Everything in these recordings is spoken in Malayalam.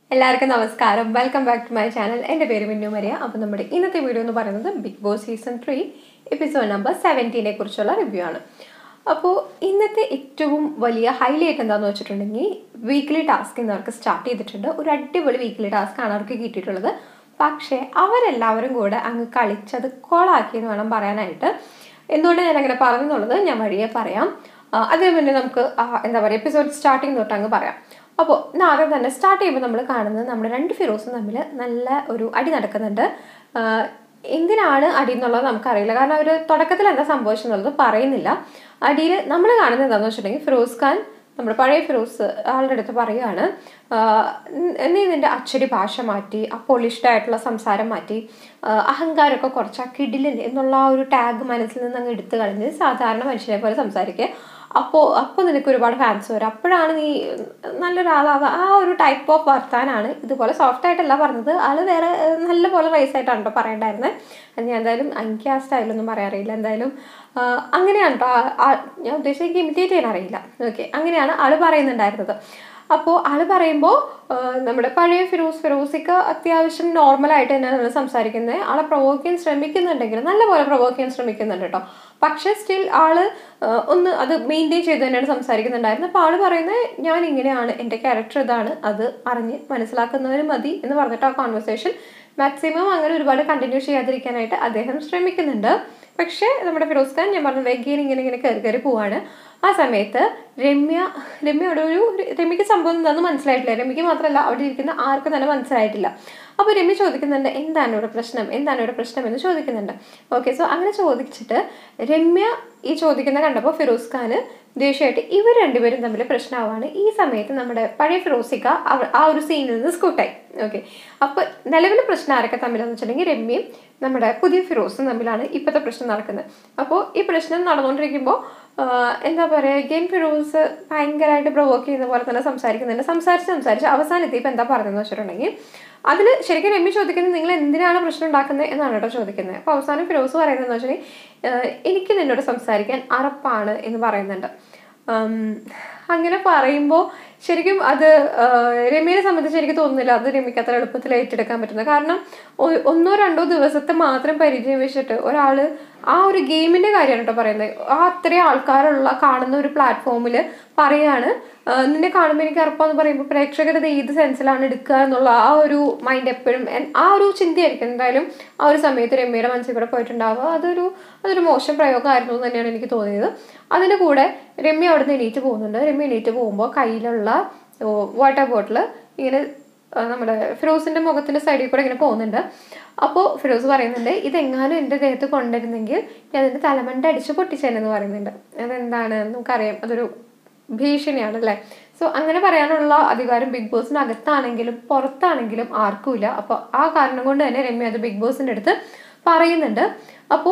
എല്ലാവർക്കും നമസ്കാരം welcome back to my channel എൻ്റെ പേര് മിന്നു മരിയ അപ്പോൾ നമ്മുടെ ഇന്നത്തെ വീഡിയോ എന്ന് പറയുന്നത് Bigg Boss season three episode number സെവൻറ്റീനെ കുറിച്ചുള്ള റിവ്യൂ ആണ് അപ്പോൾ ഇന്നത്തെ ഏറ്റവും വലിയ ഹൈലൈറ്റ് എന്താണെന്ന് വെച്ചിട്ടുണ്ടെങ്കിൽ വീക്ക്ലി ടാസ്ക് ഇന്നവർക്ക് സ്റ്റാർട്ട് ചെയ്തിട്ടുണ്ട് ഒരു അടിപൊളി വീക്ക്ലി ടാസ്ക് ആണ് അവർക്ക് കിട്ടിയിട്ടുള്ളത് പക്ഷേ അവരെല്ലാവരും കൂടെ അങ്ങ് കളിച്ചത് കോളാക്കിയെന്ന് വേണം പറയാനായിട്ട് എന്തുകൊണ്ട് ഞാൻ അങ്ങനെ പറഞ്ഞെന്നുള്ളത് ഞാൻ വഴിയെ പറയാം ആ, അതിനു മുന്നേ നമുക്ക് ആ, എന്താ പറയുക എപ്പിസോഡ് സ്റ്റാർട്ടിങ് തൊട്ട് അങ്ങ് പറയാം അപ്പോൾ ഇന്ന് ആദ്യം തന്നെ സ്റ്റാർട്ട് ചെയ്യുമ്പോൾ നമ്മൾ കാണുന്നത് നമ്മുടെ രണ്ട് ഫിറോസും തമ്മിൽ നല്ല ഒരു അടി നടക്കുന്നുണ്ട് ആ, എന്തിനാണ് അടി എന്നുള്ളത് നമുക്കറിയില്ല കാരണം അവർ തുടക്കത്തിൽ എന്താ സംഭവിച്ചെന്നുള്ളത് പറയുന്നില്ല അടിയിൽ നമ്മൾ കാണുന്നത് എന്താണെന്ന് വെച്ചിട്ടുണ്ടെങ്കിൽ ഫിറോസ് ഖാൻ നമ്മുടെ പഴയ ഫിറോസ് ആളുടെ അടുത്ത് പറയുകയാണ് ആഹ് നീ നിന്റെ അച്ചടി ഭാഷ മാറ്റി ആ പോളിഷ്ഡ് ആയിട്ടുള്ള സംസാരം മാറ്റി ആഹ് അഹങ്കാരമൊക്കെ കുറച്ച് ആ കിടിലൻ എന്നുള്ള ആ ഒരു ടാഗ് മനസ്സിൽ നിന്ന് അങ്ങ് എടുത്തു കളഞ്ഞ് സാധാരണ മനുഷ്യനെ പോലെ സംസാരിക്കുക അപ്പോൾ അപ്പോൾ നിനക്ക് ഒരുപാട് ഫാൻസ് വരും അപ്പോഴാണ് നീ നല്ലൊരാളാവുക ആ ഒരു ടൈപ്പ് ഓഫ് വർത്താനാണ് ഇതുപോലെ സോഫ്റ്റ് ആയിട്ടല്ല പറഞ്ഞത് ആള് വേറെ ഏഹ്, നല്ല പോലെ റൈസ് ആയിട്ടാണ് കേട്ടോ പറയണ്ടായിരുന്നത് അത് ഞാൻ എന്തായാലും എനിക്ക് ആ സ്റ്റൈലൊന്നും പറയാറിയില്ല എന്തായാലും ആ, അങ്ങനെയാണ് കേട്ടോ ആ- ആ- ഞാൻ ഉദ്ദേശിച്ച് ഇമിറ്റേറ്റ് ചെയ്യാൻ അറിയില്ല ഓക്കെ അങ്ങനെയാണ് ആള് പറയുന്നുണ്ടായിരുന്നത് അപ്പോൾ ആള് പറയുമ്പോൾ നമ്മുടെ പഴയ ഫിറോസ് ഫിറോസിക്ക് അത്യാവശ്യം നോർമലായിട്ട് തന്നെയാണ് നമ്മൾ സംസാരിക്കുന്നത് ആളെ പ്രൊവോക്ക് ചെയ്യാൻ ശ്രമിക്കുന്നുണ്ടെങ്കിൽ നല്ലപോലെ പ്രൊവോക്ക് ചെയ്യാൻ ശ്രമിക്കുന്നുണ്ട് കേട്ടോ പക്ഷേ സ്റ്റിൽ ആള് ആ, ഒന്ന് അത് മെയിൻറ്റെയിൻ ചെയ്ത് തന്നെയാണ് സംസാരിക്കുന്നുണ്ടായിരുന്നത് അപ്പോൾ ആള് പറയുന്നത് ഞാൻ ഇങ്ങനെയാണ് എൻ്റെ ക്യാരക്ടർ ഇതാണ് അത് അറിഞ്ഞ് മനസ്സിലാക്കുന്നവര് മതി എന്ന് പറഞ്ഞിട്ട് ആ കോൺവെർസേഷൻ മാക്സിമം അങ്ങനെ ഒരുപാട് കണ്ടിന്യൂ ചെയ്യാതിരിക്കാനായിട്ട് അദ്ദേഹം ശ്രമിക്കുന്നുണ്ട് പക്ഷേ നമ്മുടെ ഫിറോസ് ഖാൻ ഞാൻ പറഞ്ഞ വെഗീൻ ഇങ്ങനെ ഇങ്ങനെ കയറി കയറി പോവാണ് ആ സമയത്ത് രമ്യ രമ്യ അവിടെ ഒരു രമ്യക്ക് സംഭവം എന്താണെന്ന് മനസ്സിലായിട്ടില്ല രമ്യക്ക് മാത്രമല്ല അവിടെ ഇരിക്കുന്ന ആർക്കും തന്നെ മനസ്സിലായിട്ടില്ല അപ്പോൾ രമ്യ ചോദിക്കുന്നുണ്ട് എന്താണ് ഇവിടെ പ്രശ്നം എന്താണ് ഇവിടെ പ്രശ്നം എന്ന് ചോദിക്കുന്നുണ്ട് ഓക്കെ സോ അങ്ങനെ ചോദിച്ചിട്ട് രമ്യ ഈ ചോദിക്കുന്ന കണ്ടപ്പോൾ ഫിറോസ് ഖാന് ദേഷ്യമായിട്ട് ഇവർ രണ്ടുപേരും തമ്മിൽ പ്രശ്നമാവാണ് ഈ സമയത്ത് നമ്മുടെ പഴയ ഫിറോസിക്ക അവ- ആ ഒരു സീനിൽ നിന്ന് സ്കൂട്ടായി ഓക്കെ അപ്പൊ നിലവിലെ പ്രശ്നം ആരൊക്കെ തമ്മിലാന്ന് വെച്ചിട്ടുണ്ടെങ്കിൽ രമ്യയും നമ്മുടെ പുതിയ ഫിറോസും തമ്മിലാണ് ഇപ്പോഴത്തെ പ്രശ്നം നടക്കുന്നത് അപ്പോൾ ഈ പ്രശ്നം നടന്നുകൊണ്ടിരിക്കുമ്പോൾ എന്താ പറയുക ഗെയിം ഫിറോസ് ഭയങ്കരമായിട്ട് പ്രൊവോക്ക് ചെയ്യുന്ന പോലെ തന്നെ സംസാരിക്കുന്നുണ്ട് സംസാരിച്ച് സംസാരിച്ച് അവസാനത്തെ ഇപ്പം എന്താ പറഞ്ഞതെന്ന് വെച്ചിട്ടുണ്ടെങ്കിൽ അതിൽ ശരിക്കും രമ്യ ചോദിക്കുന്നത് നിങ്ങൾ എന്തിനാണ് പ്രശ്നം ഉണ്ടാക്കുന്നത് എന്നാണ് കേട്ടോ ചോദിക്കുന്നത് അപ്പോൾ അവസാനം ഫിറോസ് പറയുന്നതെന്ന് വെച്ചിട്ടുണ്ടെങ്കിൽ എനിക്ക് നിന്നോട് സംസാരിക്കാൻ അറപ്പാണ് എന്ന് പറയുന്നുണ്ട് ഉം, അങ്ങനെ പറയുമ്പോൾ ശരിക്കും അത് ആ, രമ്യനെ സംബന്ധിച്ച് എനിക്ക് തോന്നുന്നില്ല അത് രമ്യക്ക് അത്ര എളുപ്പത്തിൽ ഏറ്റെടുക്കാൻ പറ്റുന്നത് കാരണം ഒ- ഒന്നോ രണ്ടോ ദിവസത്തെ മാത്രം പരിചയം വെച്ചിട്ട് ഒരാള് ആ ഒരു ഗെയിമിന്റെ കാര്യമാണ് കേട്ടോ പറയുന്നത് ആ അത്രയും ആൾക്കാരുള്ള കാണുന്ന ഒരു പ്ലാറ്റ്ഫോമിൽ പറയാണ് ആ, നിന്നെ കാണുമ്പോൾ എനിക്ക് അറപ്പാന്ന് പറയുമ്പോൾ പ്രേക്ഷകർ ഇത് ഏത് സെൻസിലാണ് എടുക്കുക എന്നുള്ള ആ ഒരു മൈൻഡ് എപ്പോഴും എൻ- ആ ഒരു ചിന്തയായിരിക്കും എന്തായാലും ആ ഒരു സമയത്ത് രമ്യയുടെ മനസ്സിൽ കൂടെ പോയിട്ടുണ്ടാവുക അതൊരു അതൊരു മോശം പ്രയോഗമായിരുന്നു എന്ന് തന്നെയാണ് എനിക്ക് തോന്നിയത് അതിന് കൂടെ രമ്യ അവിടെ നിന്ന് എണീറ്റ് പോകുന്നുണ്ട് രമ്യ എണീറ്റ് പോകുമ്പോൾ കയ്യിലുള്ള വാട്ടർ ബോട്ടിൽ ഇങ്ങനെ ആ, നമ്മുടെ ഫിറോസിന്റെ മുഖത്തിന്റെ സൈഡിൽ കൂടെ ഇങ്ങനെ പോകുന്നുണ്ട് അപ്പോൾ ഫിറോസ് പറയുന്നുണ്ട് ഇതെങ്ങാനും എൻ്റെ ദേഹത്ത് കൊണ്ടുവരുന്നെങ്കിൽ ഞാൻ എൻ്റെ തലമണ്ട അടിച്ച് പൊട്ടിച്ചേനെന്ന് പറയുന്നുണ്ട് അതെന്താണ് നമുക്കറിയാം അതൊരു ഭീഷണിയാണ് അല്ലേ സോ അങ്ങനെ പറയാനുള്ള അധികാരം ബിഗ് ബോസിന് അകത്താണെങ്കിലും പുറത്താണെങ്കിലും ആർക്കുമില്ല അപ്പോൾ ആ കാരണം കൊണ്ട് തന്നെ രമ്യ അത് ബിഗ് ബോസിന്റെ അടുത്ത് പറയുന്നുണ്ട് അപ്പോൾ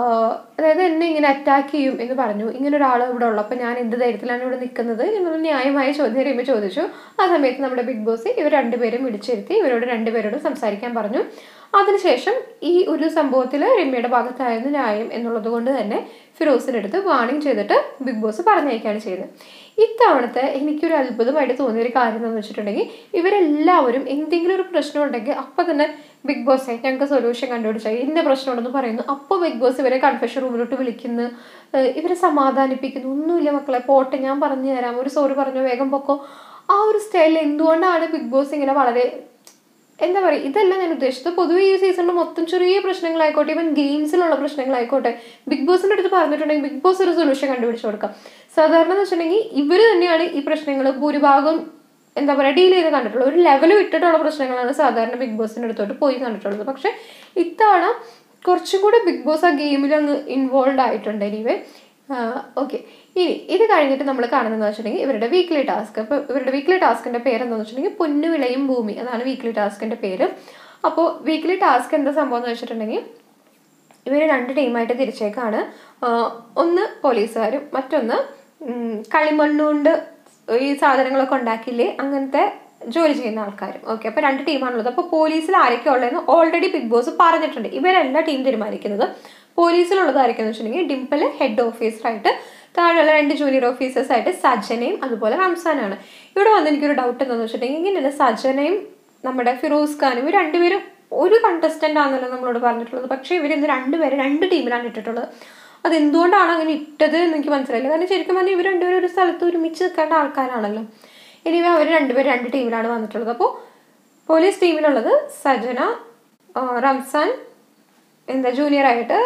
അതായത് എന്നെ ഇങ്ങനെ അറ്റാക്ക് ചെയ്യും എന്ന് പറഞ്ഞു ഇങ്ങനെ ഒരാൾ ഇവിടെ ഉള്ളപ്പോൾ ഞാൻ എന്ത് ധൈര്യത്തിലാണ് ഇവിടെ നിൽക്കുന്നത് എന്നുള്ള ന്യായമായ ചോദ്യം രമ്യ ചോദിച്ചു ആ സമയത്ത് നമ്മുടെ ബിഗ് ബോസ് ഇവർ രണ്ടുപേരും വിളിച്ചിരുത്തി ഇവരോട് രണ്ടുപേരോടും സംസാരിക്കാൻ പറഞ്ഞു അതിനുശേഷം ഈ ഒരു സംഭവത്തിൽ രമ്യയുടെ ഭാഗത്തായിരുന്നു ന്യായം എന്നുള്ളത് കൊണ്ട് തന്നെ ഫിറോസിൻ്റെ അടുത്ത് വാണിംഗ് ചെയ്തിട്ട് ബിഗ് ബോസ് പറഞ്ഞയക്കുകയാണ് ചെയ്യുന്നത് ഇത്തവണത്തെ എനിക്കൊരു അത്ഭുതമായിട്ട് തോന്നിയ ഒരു കാര്യം എന്താണെന്ന് വെച്ചിട്ടുണ്ടെങ്കിൽ ഇവരെല്ലാവരും എന്തെങ്കിലും ഒരു പ്രശ്നം ഉണ്ടെങ്കിൽ അപ്പം തന്നെ ബിഗ് ബോസെ ഞങ്ങൾക്ക് സൊല്യൂഷൻ കണ്ടുപിടിച്ചാൽ ഇന്ന പ്രശ്നമുണ്ടെന്ന് പറയുന്നു അപ്പോൾ ബിഗ് ബോസ് ഇവരെ കൺഫെഷൻ റൂമിലോട്ട് വിളിക്കുന്നു ഏഹ് ഇവരെ സമാധാനിപ്പിക്കുന്നു ഒന്നുമില്ല മക്കളെ പോട്ടെ ഞാൻ പറഞ്ഞു തരാം ഒരു സോറി പറഞ്ഞു വേഗം പൊക്കോ ആ ഒരു സ്റ്റൈലിൽ എന്തുകൊണ്ടാണ് ബിഗ് ബോസ് ഇങ്ങനെ വളരെ എന്താ പറയുക ഇതല്ല ഞാൻ ഉദ്ദേശിച്ചത് പൊതുവെ ഈ സീസണിൽ മൊത്തം ചെറിയ പ്രശ്നങ്ങളായിക്കോട്ടെ ഈവൻ ഗെയിംസിലുള്ള പ്രശ്നങ്ങളായിക്കോട്ടെ ബിഗ് ബോസിന്റെ അടുത്ത് പറഞ്ഞിട്ടുണ്ടെങ്കിൽ ബിഗ് ബോസ് ഒരു സൊല്യൂഷൻ കണ്ടുപിടിച്ച് കൊടുക്കാം സാധാരണ എന്ന് വെച്ചിട്ടുണ്ടെങ്കിൽ ഇവർ തന്നെയാണ് ഈ പ്രശ്നങ്ങൾ ഭൂരിഭാഗം എന്താ പറയുക ഡീൽ ചെയ്ത് കണ്ടിട്ടുള്ളത് ഒരു ലെവൽ വിട്ടിട്ടുള്ള പ്രശ്നങ്ങളാണ് സാധാരണ ബിഗ് ബോസിന്റെ അടുത്തോട്ട് പോയി കണ്ടിട്ടുള്ളത് പക്ഷെ ഇത്തവണ കുറച്ചും കൂടെ ബിഗ് ബോസ് ആ ഗെയിമിൽ അങ്ങ് ഇൻവോൾവ് ആയിട്ടുണ്ട് എനിവേ ഓക്കെ ഇനി ഇത് കഴിഞ്ഞിട്ട് നമ്മൾ കാണുന്നതെന്ന് വെച്ചിട്ടുണ്ടെങ്കിൽ ഇവരുടെ വീക്ക്ലി ടാസ്ക് അപ്പോൾ ഇവരുടെ വീക്ക്ലി ടാസ്കിന്റെ പേര് എന്താണെന്ന് വെച്ചിട്ടുണ്ടെങ്കിൽ പൊന്നുവിളയും ഭൂമി അതാണ് വീക്ക്ലി ടാസ്കിന്റെ പേര് അപ്പോൾ വീക്ക്ലി ടാസ്ക് എന്താ സംഭവം എന്ന് വെച്ചിട്ടുണ്ടെങ്കിൽ ഇവർ രണ്ട് ടീമായിട്ട് തിരിച്ചേക്കാണ് ആഹ് ഒന്ന് പോലീസുകാരും മറ്റൊന്ന് ഉം, കളിമണ്ണുകൊണ്ട് ഈ സാധനങ്ങളൊക്കെ ഉണ്ടാക്കില്ലേ അങ്ങനത്തെ ജോലി ചെയ്യുന്ന ആൾക്കാരും ഓക്കെ അപ്പോൾ രണ്ട് ടീമാണുള്ളത് അപ്പോൾ പോലീസിൽ ആരൊക്കെ ഉള്ളതെന്ന് ഓൾറെഡി ബിഗ് ബോസ് പറഞ്ഞിട്ടുണ്ട് ഇവരല്ല ടീം തീരുമാനിക്കുന്നത് പോലീസിലുള്ളത് ആരൊക്കെയെന്ന് വെച്ചിട്ടുണ്ടെങ്കിൽ ഡിംപിൾ ഹെഡ് ഓഫീസറായിട്ട് താഴെയുള്ള രണ്ട് ജൂനിയർ ഓഫീസേഴ്സ് ആയിട്ട് സജനയും അതുപോലെ റംസാനാണ് ഇവിടെ വന്ന് എനിക്കൊരു ഡൗട്ട് എന്താണെന്ന് വെച്ചിട്ടുണ്ടെങ്കിൽ ഇങ്ങനെയുള്ള സജനയും നമ്മുടെ ഫിറോസ് ഖാനും ഇവർ രണ്ടുപേരും ഒരു കണ്ടസ്റ്റന്റ് ആണെന്നല്ലോ നമ്മളോട് പറഞ്ഞിട്ടുള്ളത് പക്ഷേ ഇവർ ഇന്ന് രണ്ടുപേരെ രണ്ട് ടീമിലാണ് ഇട്ടിട്ടുള്ളത് അത് എന്തുകൊണ്ടാണ് അങ്ങനെ ഇട്ടത് എന്ന് എനിക്ക് മനസ്സിലായില്ല കാരണം ശരിക്കും പറഞ്ഞാൽ ഇവർ രണ്ടുപേരും ഒരു സ്ഥലത്ത് ഒരുമിച്ച് നിൽക്കേണ്ട ആൾക്കാരാണല്ലോ ഇനി അവർ രണ്ടുപേരും രണ്ട് ടീമിലാണ് വന്നിട്ടുള്ളത് അപ്പോൾ പോലീസ് ടീമിലുള്ളത് സജന ആ, റംസാൻ എന്താ ജൂനിയർ ആയിട്ട്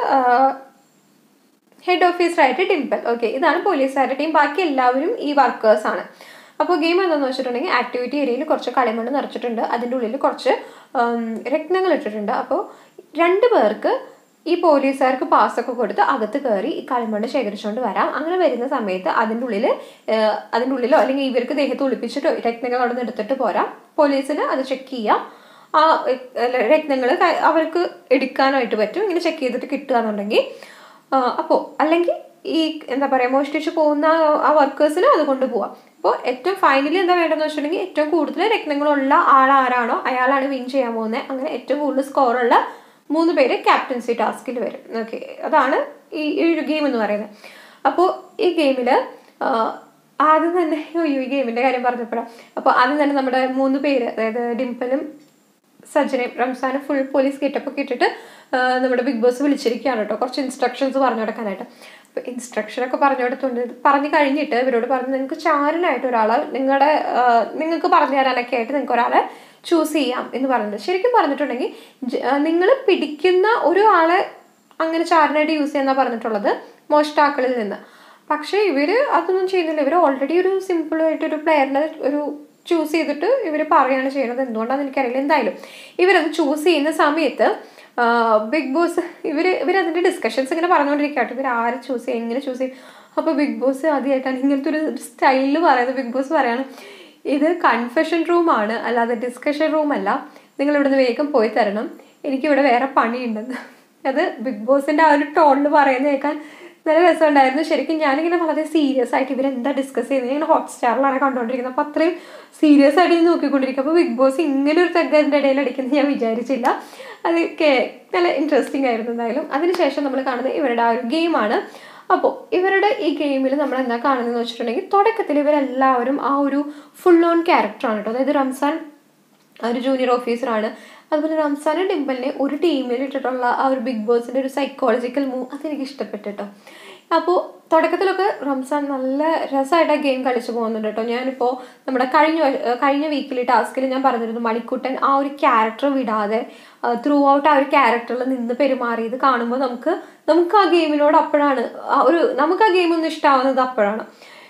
ഹെഡ് ഓഫീസറായിട്ട് ഡിംപിൾ ഓക്കെ ഇതാണ് പോലീസുകാരുടെ ടീം ബാക്കി എല്ലാവരും ഈ വർക്കേഴ്സ് ആണ് അപ്പോൾ ഗെയിം എന്താണെന്ന് വെച്ചിട്ടുണ്ടെങ്കിൽ ആക്ടിവിറ്റി ഏരിയയിൽ കുറച്ച് കളിമണ്ണ് നിറച്ചിട്ടുണ്ട് അതിൻ്റെ ഉള്ളിൽ കുറച്ച് ഉം, രത്നങ്ങൾ ഇട്ടിട്ടുണ്ട് അപ്പോൾ രണ്ട് പേർക്ക് ഈ പോലീസുകാർക്ക് പാസ്സൊക്കെ കൊടുത്ത് അകത്ത് കയറി ഈ കളിമണ്ണ് ശേഖരിച്ചുകൊണ്ട് വരാം അങ്ങനെ വരുന്ന സമയത്ത് അതിൻ്റെ ഉള്ളിൽ അതിൻ്റെ ഉള്ളിലോ അല്ലെങ്കിൽ ഇവർക്ക് ദേഹത്ത് ഒളിപ്പിച്ചിട്ടോ രത്നങ്ങൾ അവിടെ നിന്ന് എടുത്തിട്ട് പോരാം പോലീസിന് അത് ചെക്ക് ചെയ്യാം ആ രത്നങ്ങൾ അവർക്ക് എടുക്കാനായിട്ട് പറ്റും ഇങ്ങനെ ചെക്ക് ചെയ്തിട്ട് കിട്ടുക എന്നുണ്ടെങ്കിൽ അപ്പോൾ അല്ലെങ്കിൽ ഈ എന്താ പറയുക മോഷ്ടിച്ച് പോകുന്ന ആ- ആ വർക്കേഴ്സിന് അത് കൊണ്ടുപോവാം അപ്പോൾ ഏറ്റവും ഫൈനലി എന്താ വേണ്ടതെന്ന് വെച്ചിട്ടുണ്ടെങ്കിൽ ഏറ്റവും കൂടുതൽ രത്നങ്ങളുള്ള ആൾ ആരാണോ അയാളാണ് വിൻ ചെയ്യാൻ പോകുന്നത് അങ്ങനെ ഏറ്റവും കൂടുതൽ സ്കോറുള്ള മൂന്ന് പേര് ക്യാപ്റ്റൻസി ടാസ്കിൽ വരും ഓക്കെ അതാണ് ഈ ഈ ഒരു ഗെയിം എന്ന് പറയുന്നത് അപ്പോൾ ഈ ഗെയിമിൽ ആദ്യം തന്നെ അയ്യോ ഈ ഗെയിമിന്റെ കാര്യം പറഞ്ഞപ്പോഴാണ് അപ്പോൾ ആദ്യം തന്നെ നമ്മുടെ മൂന്ന് പേര് അതായത് ഡിംപിളും സജ്ജനയും റംസാനും ഫുൾ പോലീസ് ഗെറ്റപ്പൊക്കെ ഇട്ടിട്ട് ആ, നമ്മുടെ ബിഗ് ബോസ് വിളിച്ചിരിക്കുകയാണ് കേട്ടോ കുറച്ച് ഇൻസ്ട്രക്ഷൻസ് പറഞ്ഞു കൊടുക്കാനായിട്ട് അപ്പോൾ ഇൻസ്ട്രക്ഷനൊക്കെ പറഞ്ഞു കൊടുത്തുണ്ട് പറഞ്ഞു കഴിഞ്ഞിട്ട് ഇവരോട് പറഞ്ഞു നിങ്ങൾക്ക് ചാരനായിട്ട് ഒരാളെ നിങ്ങളുടെ നിങ്ങൾക്ക് പറഞ്ഞു തരാനൊക്കെ ആയിട്ട് നിങ്ങൾക്ക് ഒരാളെ ചൂസ് ചെയ്യാം എന്ന് പറയുന്നത് ശരിക്കും പറഞ്ഞിട്ടുണ്ടെങ്കിൽ നിങ്ങൾ പിടിക്കുന്ന ഒരു ആളെ അങ്ങനെ ചാരനായിട്ട് യൂസ് ചെയ്യാന്നാ പറഞ്ഞിട്ടുള്ളത് മോഷ്ടാക്കളിൽ നിന്ന് പക്ഷേ ഇവര് അതൊന്നും ചെയ്യുന്നില്ല ഇവർ ഓൾറെഡി ഒരു സിമ്പിൾ ആയിട്ട് ഒരു പ്ലെയറിനെ ഒരു ചൂസ് ചെയ്തിട്ട് ഇവർ പറയുകയാണ് ചെയ്യുന്നത് എന്തുകൊണ്ടാണെന്ന് എനിക്കറിയില്ല എന്തായാലും ഇവരത് ചൂസ് ചെയ്യുന്ന സമയത്ത് ബിഗ് ബോസ് ഇവർ ഇവരതിൻ്റെ ഡിസ്കഷൻസ് ഇങ്ങനെ പറഞ്ഞുകൊണ്ടിരിക്കട്ടെ ഇവർ ആരെ ചൂസ് ചെയ്യും എങ്ങനെ ചൂസ് ചെയ്യും അപ്പോൾ ബിഗ് ബോസ് ആദ്യമായിട്ടാണ് ഇങ്ങനത്തെ ഒരു സ്റ്റൈലിൽ പറയുന്നത് ബിഗ് ബോസ് പറയാണ് ഇത് കൺഫെഷൻ റൂമാണ് അല്ലാതെ ഡിസ്കഷൻ റൂം അല്ല നിങ്ങൾ ഇവിടുന്ന് വേഗം പോയി തരണം എനിക്കിവിടെ വേറെ പണിയുണ്ടെന്ന് അത് ബിഗ് ബോസിന്റെ ആ ഒരു ടോണിൽ പറയുന്നത് കേൾക്കാൻ നല്ല രസമുണ്ടായിരുന്നു ശരിക്കും ഞാനിങ്ങനെ വളരെ സീരിയസ് ആയിട്ട് ഇവരെന്താ ഡിസ്കസ് ചെയ്യുന്നത് ഇങ്ങനെ ഹോട്ട്സ്റ്റാറിലാണ് കണ്ടുകൊണ്ടിരിക്കുന്നത് അപ്പോൾ അത്രയും സീരിയസ് ആയിട്ട് ഇത് നോക്കിക്കൊണ്ടിരിക്കും അപ്പോൾ ബിഗ് ബോസ് ഇങ്ങനെ ഒരു തെഗതിൻ്റെ ഇടയിൽ അടിക്കുന്നത് ഞാൻ വിചാരിച്ചില്ല അത് കേ- നല്ല ഇൻട്രസ്റ്റിംഗ് ആയിരുന്നു എന്തായാലും അതിനുശേഷം നമ്മൾ കാണുന്നത് ഇവരുടെ ആ ഒരു ഗെയിമാണ് അപ്പോൾ ഇവരുടെ ഈ ഗെയിമിൽ നമ്മൾ എന്താ കാണുന്നതെന്ന് വെച്ചിട്ടുണ്ടെങ്കിൽ തുടക്കത്തിൽ ഇവരെല്ലാവരും ആ ഒരു ഫുൾ ഓൺ ക്യാരക്ടറാണ് കേട്ടോ അതായത് റംസാൻ ആ ഒരു ജൂനിയർ ഓഫീസറാണ് അതുപോലെ റംസാനും ഡിംപിളിനെ ഒരു ടീമിൽ ഇട്ടിട്ടുള്ള ആ ഒരു ബിഗ് ബോസിന്റെ ഒരു സൈക്കോളജിക്കൽ മൂവ് അതെനിക്ക് ഇഷ്ടപ്പെട്ടു കേട്ടോ അപ്പോൾ തുടക്കത്തിലൊക്കെ റംസാൻ നല്ല രസമായിട്ട് ആ ഗെയിം കളിച്ചു പോകുന്നുണ്ട് കേട്ടോ ഞാനിപ്പോൾ നമ്മുടെ കഴിഞ്ഞ വ- കഴിഞ്ഞ വീക്കിലെ ടാസ്കിൽ ഞാൻ പറഞ്ഞിരുന്നു മണിക്കുട്ടൻ ആ ഒരു ക്യാരക്ടർ വിടാതെ ത്രൂ ഔട്ട് ആ ഒരു ക്യാരക്ടറിൽ നിന്ന് പെരുമാറിയത് കാണുമ്പോൾ നമുക്ക് നമുക്ക് ആ ഗെയിമിനോട് അപ്പോഴാണ് ആ ഒരു നമുക്ക് ആ ഗെയിം ഒന്ന് ഇഷ്ടമാവുന്നത് അപ്പോഴാണ്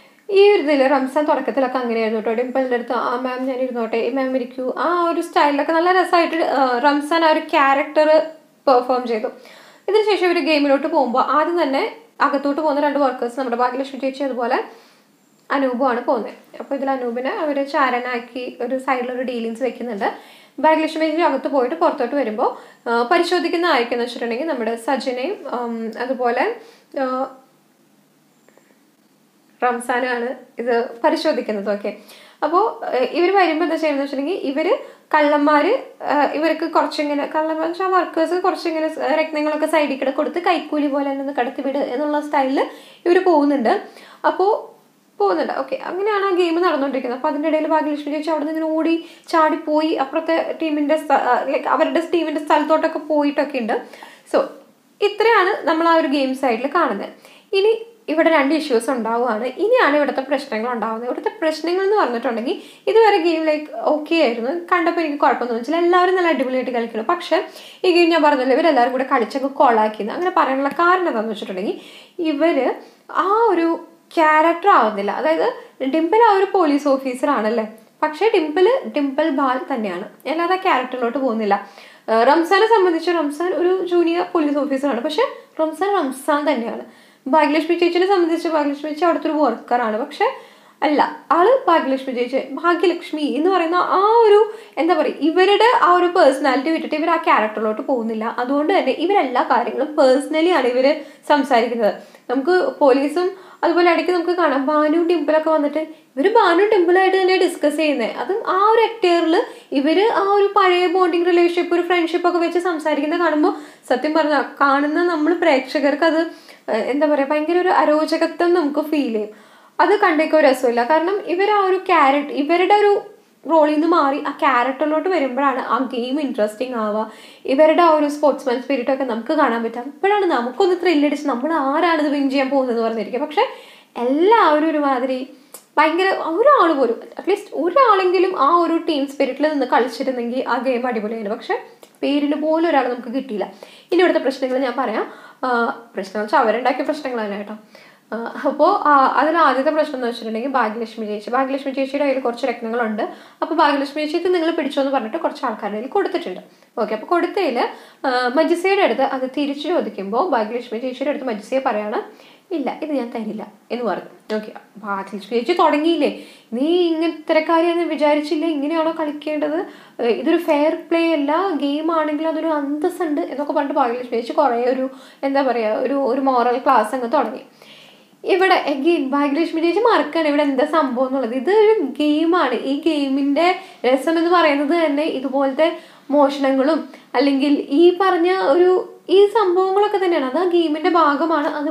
ഈ ഒരു ഇതിൽ റംസാൻ തുടക്കത്തിലൊക്കെ അങ്ങനെയായിരുന്നു കേട്ടോ ഡിംപിളിൻ്റെ അടുത്ത് ആ മാം ഞാൻ ഇരുന്നോട്ടെ മാം ഇരിക്കൂ ആ ഒരു സ്റ്റൈലിലൊക്കെ നല്ല രസമായിട്ട് റംസാൻ ആ ഒരു ക്യാരക്ടർ പെർഫോം ചെയ്തു ഇതിനുശേഷം ഇവർ ഗെയിമിലോട്ട് പോകുമ്പോൾ ആദ്യം തന്നെ അകത്തോട്ട് പോകുന്ന രണ്ട് വർക്കേഴ്സ് നമ്മുടെ ഭാഗ്യലക്ഷ്മി ചേച്ചി അതുപോലെ അനൂപുമാണ് പോകുന്നത് അപ്പോൾ ഇതിൽ അനൂപിനെ അവർ ചാരനാക്കി ഒരു സൈഡിലൊരു ഡീലിങ്സ് വെക്കുന്നുണ്ട് ഭാഗ്യലക്ഷ്മി ചേച്ചി അകത്ത് പോയിട്ട് പുറത്തോട്ട് വരുമ്പോൾ പരിശോധിക്കുന്ന ആയിരിക്കും വെച്ചിട്ടുണ്ടെങ്കിൽ നമ്മുടെ സജനയും ഉം, അതുപോലെ ആ, റംസാനാണ് ഇത് പരിശോധിക്കുന്നത് ഓക്കെ അപ്പോൾ ഇവർ വരുമ്പോൾ എന്താ ചെയ്യുന്നത് വെച്ചിട്ടുണ്ടെങ്കിൽ ഇവര് കള്ളന്മാര് ആ, ഇവർക്ക് കുറച്ചിങ്ങനെ കള്ളന്മാർ വെച്ചാൽ വർക്കേഴ്സ് കുറച്ചിങ്ങനെ സ് രത്നങ്ങളൊക്കെ സൈഡിൽ കൂടെ കൊടുത്ത് കൈക്കൂലി പോലെ നിന്ന് കടത്തി വിട് എന്നുള്ള സ്റ്റൈലിൽ ഇവർ പോകുന്നുണ്ട് അപ്പോൾ പോകുന്നുണ്ട് ഓക്കെ അങ്ങനെയാണ് ആ ഗെയിം നടന്നുകൊണ്ടിരിക്കുന്നത് അപ്പോൾ അതിൻ്റെ ഇടയിൽ ഭാഗ്യലക്ഷ്മി ചേച്ചി അവിടെ നിന്ന് ഇങ്ങനെ ഓടി ചാടിപ്പോയി അപ്പുറത്തെ ടീമിൻ്റെ ലൈക്ക് അവരുടെ ടീമിൻ്റെ സ്ഥലത്തോട്ടൊക്കെ പോയിട്ടൊക്കെ ഉണ്ട് സോ ഇത്രയാണ് നമ്മൾ ആ ഒരു ഗെയിം സൈഡിൽ കാണുന്നത് ഇനി ഇവിടെ രണ്ട് ഇഷ്യൂസ് ഉണ്ടാവുകയാണ് ഇനിയാണ് ഇവിടുത്തെ പ്രശ്നങ്ങൾ ഉണ്ടാവുന്നത് ഇവിടുത്തെ പ്രശ്നങ്ങൾ എന്ന് പറഞ്ഞിട്ടുണ്ടെങ്കിൽ ഇതുവരെ ഗെയിം ലൈക്ക് ഓക്കെ ആയിരുന്നു കണ്ടപ്പോൾ എനിക്ക് കുഴപ്പമൊന്നും വെച്ചില്ല എല്ലാവരും നല്ല അടിപൊളിയായിട്ട് കളിക്കുന്നു പക്ഷേ ഈ ഗെയിം ഞാൻ പറഞ്ഞല്ലോ ഇവരെല്ലാവരും കൂടെ കളിച്ചൊക്കെ കൊളാക്കിയെന്ന് അങ്ങനെ പറയാനുള്ള കാരണം എന്താണെന്ന് വെച്ചിട്ടുണ്ടെങ്കിൽ ഇവര് ആ ഒരു ക്യാരക്ടർ ആവുന്നില്ല അതായത് ഡിംപിൾ ആ ഒരു പോലീസ് ഓഫീസർ ആണല്ലേ പക്ഷേ ഡിംപിൾ ഡിംപിൾ ബാൽ തന്നെയാണ് അല്ലാതെ ആ ക്യാരക്ടറിലോട്ട് പോകുന്നില്ല ഏഹ് റംസാനെ സംബന്ധിച്ച് റംസാൻ ഒരു ജൂനിയർ പോലീസ് ഓഫീസറാണ് പക്ഷെ റംസാൻ റംസാൻ തന്നെയാണ് ഭാഗ്യലക്ഷ്മി ചേച്ചിനെ സംബന്ധിച്ച് ഭാഗ്യലക്ഷ്മി ചേച്ചി അവിടുത്തെ ഒരു വർക്കറാണ് പക്ഷെ അല്ല ആള് ഭാഗ്യലക്ഷ്മി ചേച്ചി ഭാഗ്യലക്ഷ്മി എന്ന് പറയുന്ന ആ ഒരു എന്താ പറയുക ഇവരുടെ ആ ഒരു പേഴ്സണാലിറ്റി വിട്ടിട്ട് ഇവർ ആ ക്യാരക്ടറിലോട്ട് പോകുന്നില്ല അതുകൊണ്ട് തന്നെ ഇവരെല്ലാ കാര്യങ്ങളും പേഴ്സണലി ആണ് ഇവര് സംസാരിക്കുന്നത് നമുക്ക് പോലീസും അതുപോലെ ഇടയ്ക്ക് നമുക്ക് കാണാം ബാനു ടിമ്പിളൊക്കെ വന്നിട്ട് ഇവര് ബാനു ടിമ്പിളായിട്ട് തന്നെ ഡിസ്കസ് ചെയ്യുന്നത് അതും ആ ഒരു എക്ടേറിൽ ഇവര് ആ ഒരു പഴയ ബോണ്ടിങ് റിലേഷൻഷിപ്പ് ഒരു ഫ്രണ്ട്ഷിപ്പ് ഒക്കെ വെച്ച് സംസാരിക്കുന്നത് കാണുമ്പോൾ സത്യം പറഞ്ഞ കാണുന്ന നമ്മൾ പ്രേക്ഷകർക്ക് അത് ഏഹ്, എന്താ പറയാ ഭയങ്കര ഒരു അരോചകത്വം നമുക്ക് ഫീൽ ചെയ്യും അത് കണ്ടേക്കോ രസമില്ല കാരണം ഇവർ ആ ഒരു ക്യാരക്ടർ ഇവരുടെ ഒരു റോളിൽ നിന്ന് മാറി ആ ക്യാരക്ടറിലോട്ട് വരുമ്പോഴാണ് ആ ഗെയിം ഇൻട്രസ്റ്റിംഗ് ആവുക ഇവരുടെ ആ ഒരു സ്പോർട്സ്മാൻ സ്പിരിറ്റ് ഒക്കെ നമുക്ക് കാണാൻ പറ്റുക അപ്പോഴാണ് നമുക്കൊന്ന് ത്രില്ലടിച്ച് നമ്മൾ ആരാണിത് വിൻ ചെയ്യാൻ പോകുന്നത് പറഞ്ഞിരിക്കുക പക്ഷെ എല്ലാവരും ഒരുമാതിരി ഭയങ്കര ഒരാൾ പോലും അറ്റ്ലീസ്റ്റ് ഒരാളെങ്കിലും ആ ഒരു ടീം സ്പിരിറ്റിൽ നിന്ന് കളിച്ചിരുന്നെങ്കിൽ ആ ഗെയിം അടിപൊളിയായിരുന്നു പക്ഷെ പേരിന് പോലും ഒരാൾ നമുക്ക് കിട്ടിയില്ല ഇനി ഇവിടുത്തെ പ്രശ്നങ്ങൾ ഞാൻ പറയാം പ്രശ്നം വെച്ചാൽ അവരുണ്ടാക്കിയ പ്രശ്നങ്ങളല്ല കേട്ടോ അപ്പോൾ അതിൽ ആദ്യത്തെ പ്രശ്നം എന്ന് വെച്ചിട്ടുണ്ടെങ്കിൽ ഭാഗ്യലക്ഷ്മി ചേച്ചി ഭാഗ്യലക്ഷ്മി ചേച്ചിയുടെ കയ്യിൽ കുറച്ച് രത്നങ്ങളുണ്ട് അപ്പോൾ ഭാഗ്യലക്ഷ്മി ചേച്ചി ഇത് നിങ്ങൾ പിടിച്ചോ എന്ന് പറഞ്ഞിട്ട് കുറച്ച് ആൾക്കാരുടെ കയ്യിൽ കൊടുത്തിട്ടുണ്ട് ഓക്കെ അപ്പോൾ കൊടുത്തതിൽ മജിസയുടെ അടുത്ത് അത് തിരിച്ചു ചോദിക്കുമ്പോൾ ഭാഗ്യലക്ഷ്മി ചേച്ചിയുടെ അടുത്ത് മജിസയെ പറയാണ് ഇല്ല ഇത് ഞാൻ തരില്ല എന്ന് പറഞ്ഞു ഓക്കെ ഭാഗ്യലക്ഷ്മി ചേച്ചി തുടങ്ങിയില്ലേ നീ ഇങ്ങനത്തരക്കാരിയെന്ന് വിചാരിച്ചില്ല ഇങ്ങനെയാണോ കളിക്കേണ്ടത് ഇതൊരു ഫെയർ പ്ലേ അല്ല ഗെയിം ആണെങ്കിൽ അതൊരു അന്തസ്സുണ്ട് എന്നൊക്കെ പറഞ്ഞിട്ട് ഭാഗ്യലക്ഷ്മി ചേച്ചി കുറേ ഒരു എന്താ പറയുക ഒരു ഒരു മോറൽ ക്ലാസ് അങ്ങ് തുടങ്ങി ഇവിടെ എഗെയിൻ ഭാഗ്യലക്ഷ്മി ചേച്ചി മറക്കാണ് ഇവിടെ എന്താ സംഭവം എന്നുള്ളത് ഇതൊരു ഗെയിമാണ് ഈ ഗെയിമിന്റെ രസം എന്ന് പറയുന്നത് തന്നെ ഇതുപോലത്തെ മോഷണങ്ങളും അല്ലെങ്കിൽ ഈ പറഞ്ഞ ഒരു ഈ സംഭവങ്ങളൊക്കെ തന്നെയാണ് അത് ആ ഗെയിമിന്റെ ഭാഗമാണ് അത്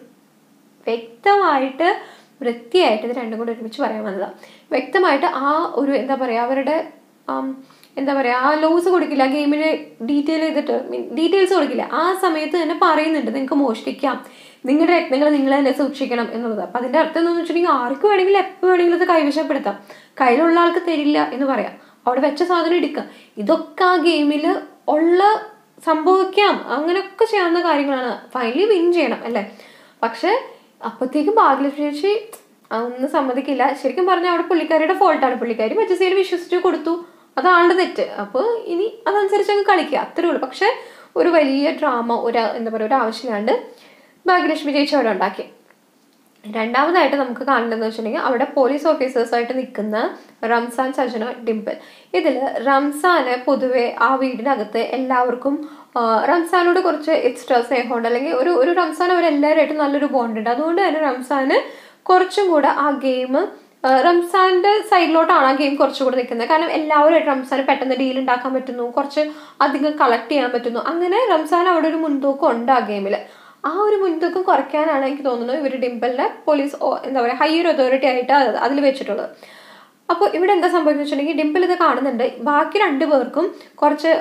വ്യക്തമായിട്ട് വൃത്തിയായിട്ട് ഇത് രണ്ടും കൂടി ഒരുമിച്ച് പറയാൻ വന്നതാണ് വ്യക്തമായിട്ട് ആ ഒരു എന്താ പറയുക അവരുടെ എന്താ പറയുക ആ ലോസ് കൊടുക്കില്ല ആ ഗെയിമിന് ഡീറ്റെയിൽ ചെയ്തിട്ട് ഡീറ്റെയിൽസ് കൊടുക്കില്ല ആ സമയത്ത് തന്നെ പറയുന്നുണ്ട് നിങ്ങൾക്ക് മോഷ്ടിക്കാം നിങ്ങളുടെ രത്നങ്ങൾ നിങ്ങൾ തന്നെ സൂക്ഷിക്കണം എന്നുള്ളത് അപ്പം അതിൻ്റെ അർത്ഥം എന്താണെന്ന് വെച്ചിട്ടുണ്ടെങ്കിൽ ആർക്ക് വേണമെങ്കിലും എപ്പോൾ വേണമെങ്കിലും അത് കൈവശപ്പെടുത്താം കയ്യിലുള്ള ആൾക്ക് തരില്ല എന്ന് പറയാം അവിടെ വെച്ച സാധനം എടുക്കാം ഇതൊക്കെ ആ ഗെയിമിൽ ഉള്ള സംഭവിക്കാം അങ്ങനെയൊക്കെ ചെയ്യാവുന്ന കാര്യങ്ങളാണ് ഫൈനലി വിൻ ചെയ്യണം അല്ലേ പക്ഷെ അപ്പോഴത്തേക്കും ഭാഗ്യലക്ഷ്മി ചേച്ചി ഒന്നും സമ്മതിക്കില്ല ശരിക്കും പറഞ്ഞാൽ അവിടെ പുള്ളിക്കാരിയുടെ ഫോൾട്ടാണ് പുള്ളിക്കാരി മജസയിൽ വിശ്വസിച്ച് കൊടുത്തു അത് ആളുടെ തെറ്റ് അപ്പോൾ ഇനി അതനുസരിച്ച് അങ്ങ് കളിക്കുക അത്രേ ഉള്ളൂ പക്ഷെ ഒരു വലിയ ഡ്രാമ ഒരു എന്താ പറയുക ഒരു ആവശ്യമില്ലാണ്ട് ഭാഗ്യലക്ഷ്മി ചേച്ചി അവിടെ ഉണ്ടാക്കി രണ്ടാമതായിട്ട് നമുക്ക് കാണേണ്ടതെന്ന് വെച്ചിട്ടുണ്ടെങ്കിൽ അവിടെ പോലീസ് ഓഫീസേഴ്സായിട്ട് നിൽക്കുന്ന റംസാൻ സജന ഡിംപിൾ ഇതിൽ റംസാന് പൊതുവെ ആ വീടിനകത്ത് എല്ലാവർക്കും റംസാനോട് കുറച്ച് എക്സ്ട്രാ സ്നേഹമുണ്ട് അല്ലെങ്കിൽ ഒരു ഒരു റംസാൻ അവരെല്ലാവരുമായിട്ട് നല്ലൊരു ബോണ്ടുണ്ട് അതുകൊണ്ട് തന്നെ റംസാന് കുറച്ചും കൂടെ ആ ഗെയിം റംസാന്റെ സൈഡിലോട്ടാണ് ആ ഗെയിം കുറച്ചും കൂടെ നിൽക്കുന്നത് കാരണം എല്ലാവരുമായിട്ട് റംസാന് പെട്ടെന്ന് ഡീൽ ഉണ്ടാക്കാൻ പറ്റുന്നു കുറച്ച് അധികം കളക്ട് ചെയ്യാൻ പറ്റുന്നു അങ്ങനെ റംസാൻ അവിടെ ഒരു മുൻതൂക്കം ഉണ്ട് ആ ഗെയിമിൽ ആ ഒരു മുൻതൂക്കം കുറയ്ക്കാനാണ് എനിക്ക് തോന്നുന്നത് ഇവർ ഡിംപിളിനെ പോലീസ് എന്താ പറയുക ഹയർ അതോറിറ്റി ആയിട്ട് അതിൽ വെച്ചിട്ടുള്ളത് അപ്പോൾ ഇവിടെ എന്താ സംഭവിക്കുന്നത് വെച്ചിട്ടുണ്ടെങ്കിൽ ഡിംപിൾ ഇത് കാണുന്നുണ്ട് ബാക്കി രണ്ടു പേർക്കും കുറച്ച്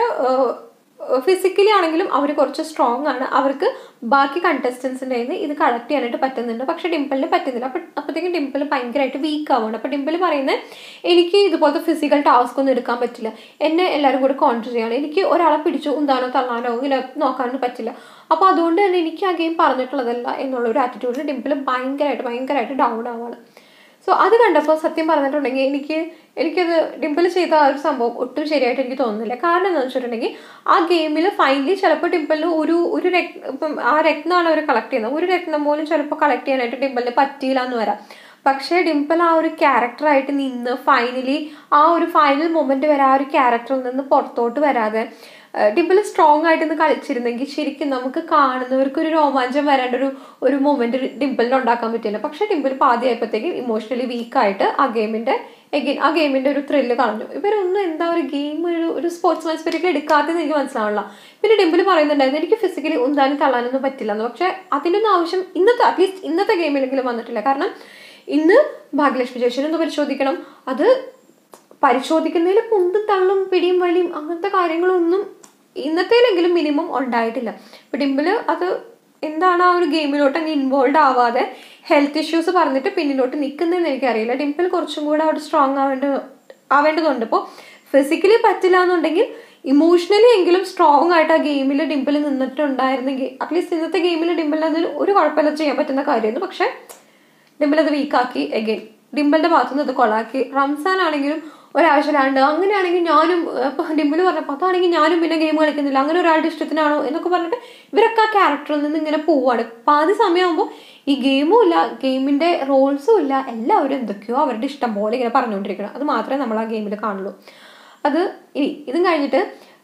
ഫിസിക്കലി ആണെങ്കിലും അവർ കുറച്ച് സ്ട്രോങ് ആണ് അവർക്ക് ബാക്കി കണ്ടസ്റ്റൻസിൻ്റെ കയ്യിൽ ഇത് കളക്ട് ചെയ്യാനായിട്ട് പറ്റുന്നുണ്ട് പക്ഷെ ഡിംപിളിന് പറ്റുന്നില്ല അപ്പം അപ്പോഴത്തേക്കും ഡിംപിൾ ഭയങ്കരമായിട്ട് വീക്ക് ആവുകയാണ് അപ്പം ഡിംപിൾ പറയുന്നത് എനിക്ക് ഇതുപോലത്തെ ഫിസിക്കൽ ടാസ്ക് ഒന്നും എടുക്കാൻ പറ്റില്ല എന്നെ എല്ലാവരും കൂടെ കോൺട്രി ചെയ്യണം എനിക്ക് ഒരാളെ പിടിച്ചു ഉന്താനോ തള്ളാനോ ഇങ്ങനെ നോക്കാനൊന്നും പറ്റില്ല അപ്പോൾ അതുകൊണ്ട് തന്നെ എനിക്ക് ആ ഗെയിം പറഞ്ഞിട്ടുള്ളതല്ല എന്നുള്ള ഒരു ആറ്റിറ്റ്യൂഡിൽ ഡിംപിൾ ഭയങ്കരമായിട്ട് ഭയങ്കരമായിട്ട് ഡൗൺ ആവുകയാണ് സോ അത് കണ്ടപ്പോൾ സത്യം പറഞ്ഞിട്ടുണ്ടെങ്കിൽ എനിക്ക് എനിക്കത് ഡിംപിൾ ചെയ്ത ആ ഒരു സംഭവം ഒട്ടും ശരിയായിട്ട് എനിക്ക് തോന്നുന്നില്ല കാരണം എന്താണെന്ന് വെച്ചിട്ടുണ്ടെങ്കിൽ ആ ഗെയിമിൽ ഫൈനലി ചിലപ്പോൾ ഡിംപിളിന് ഒരു ഒരു രത്ന ഇപ്പം ആ രത്നമാണ് അവർ കളക്ട് ചെയ്യുന്നത് ഒരു രത്നം പോലും ചിലപ്പോൾ കളക്ട് ചെയ്യാനായിട്ട് ഡിംപിളിന് പറ്റിയില്ല എന്ന് വരാം പക്ഷേ ഡിംപിൾ ആ ഒരു ക്യാരക്ടറായിട്ട് നിന്ന് ഫൈനലി ആ ഒരു ഫൈനൽ മൊമെന്റ് വരെ ആ ഒരു ക്യാരക്ടറിൽ നിന്ന് പുറത്തോട്ട് വരാതെ ഡിംപിൾ സ്ട്രോങ് ആയിട്ട് നിന്ന് കളിച്ചിരുന്നെങ്കിൽ ശരിക്കും നമുക്ക് കാണുന്നവർക്ക് ഒരു രോമാഞ്ചം വരേണ്ട ഒരു ഒരു മൊമെന്റ് ഡിംപിളിന് ഉണ്ടാക്കാൻ പറ്റില്ല പക്ഷെ ഡിംപിൾ പാതിയായപ്പോഴത്തേക്കും ഇമോഷണലി വീക്കായിട്ട് ആ ഗെയിമിന്റെ എഗെയിൻ ആ ഗെയിമിന്റെ ഒരു ത്രില്ല് കളഞ്ഞു ഇവരൊന്നും എന്താ ഒരു ഗെയിം ഒരു ഒരു സ്പോർട്സ് മാൻ സ്പിരിറ്റിൽ എടുക്കാത്തെന്ന് എനിക്ക് മനസ്സിലാവില്ല പിന്നെ ഡിംപിൾ പറയുന്നുണ്ടായിരുന്നു എനിക്ക് ഫിസിക്കലി ഉന്താനും തള്ളാനൊന്നും പറ്റില്ല എന്ന് പക്ഷെ അതിനൊന്നും ആവശ്യം ഇന്നത്തെ അറ്റ്ലീസ്റ്റ് ഇന്നത്തെ ഗെയിമിലെങ്കിലും വന്നിട്ടില്ല കാരണം ഇന്ന് ഭാഗ്യലക്ഷ്മി ചേച്ചിനൊന്ന് പരിശോധിക്കണം അത് പരിശോധിക്കുന്നതിൽ പൊന്തും തള്ളും പിടിയും വലിയും അങ്ങനത്തെ കാര്യങ്ങളൊന്നും ഇന്നത്തേലെങ്കിലും മിനിമം ഉണ്ടായിട്ടില്ല ഇപ്പൊ ഡിംപിള് അത് എന്താണ് ആ ഒരു ഗെയിമിലോട്ട് അങ്ങ് ഇൻവോൾവ് ആവാതെ ഹെൽത്ത് ഇഷ്യൂസ് പറഞ്ഞിട്ട് പിന്നിലോട്ട് നിൽക്കുന്നതെന്ന് എനിക്കറിയില്ല ഡിംപിൾ കുറച്ചും കൂടെ അവിടെ സ്ട്രോങ് ആവേണ്ട ആവേണ്ടതുണ്ട് ഇപ്പോൾ ഫിസിക്കലി പറ്റില്ല എന്നുണ്ടെങ്കിൽ ഇമോഷണലി എങ്കിലും സ്ട്രോങ് ആയിട്ട് ആ ഗെയിമിൽ ഡിംപിൾ നിന്നിട്ടുണ്ടായിരുന്നെങ്കിൽ അറ്റ്ലീസ്റ്റ് ഇന്നത്തെ ഗെയിമിൽ ഡിംപിളിന് അതിൽ ഒരു കുഴപ്പമില്ല ചെയ്യാൻ പറ്റുന്ന കാര്യമായിരുന്നു പക്ഷെ ഡിംപിൾ അത് വീക്കാക്കി എഗെയിൻ ഡിംപിളിന്റെ ഭാഗത്തുനിന്ന് അത് കൊളാക്കി റംസാൻ ആണെങ്കിലും ഒരാവശ്യമില്ലാണ്ട് അങ്ങനെയാണെങ്കിൽ ഞാനും ഇപ്പൊ ഡിംപിൾ പറഞ്ഞപ്പോൾ അതാണെങ്കിൽ ഞാനും പിന്നെ ഗെയിം കളിക്കുന്നില്ല അങ്ങനെ ഒരാളുടെ ഇഷ്ടത്തിനാണോ എന്നൊക്കെ പറഞ്ഞിട്ട് ഇവരൊക്കെ ആ ക്യാരക്ടറിൽ നിന്ന് ഇങ്ങനെ പോവാണ് പാതി സമയമാകുമ്പോൾ ഈ ഗെയിമും ഇല്ല ഗെയിമിന്റെ റോൾസും ഇല്ല എല്ലാവരും എന്തൊക്കെയോ അവരുടെ ഇഷ്ടം പോലെ ഇങ്ങനെ പറഞ്ഞുകൊണ്ടിരിക്കണം അത് മാത്രമേ നമ്മൾ ആ ഗെയിമിൽ കാണുള്ളൂ അത് ഇനി ഇതും കഴിഞ്ഞിട്ട്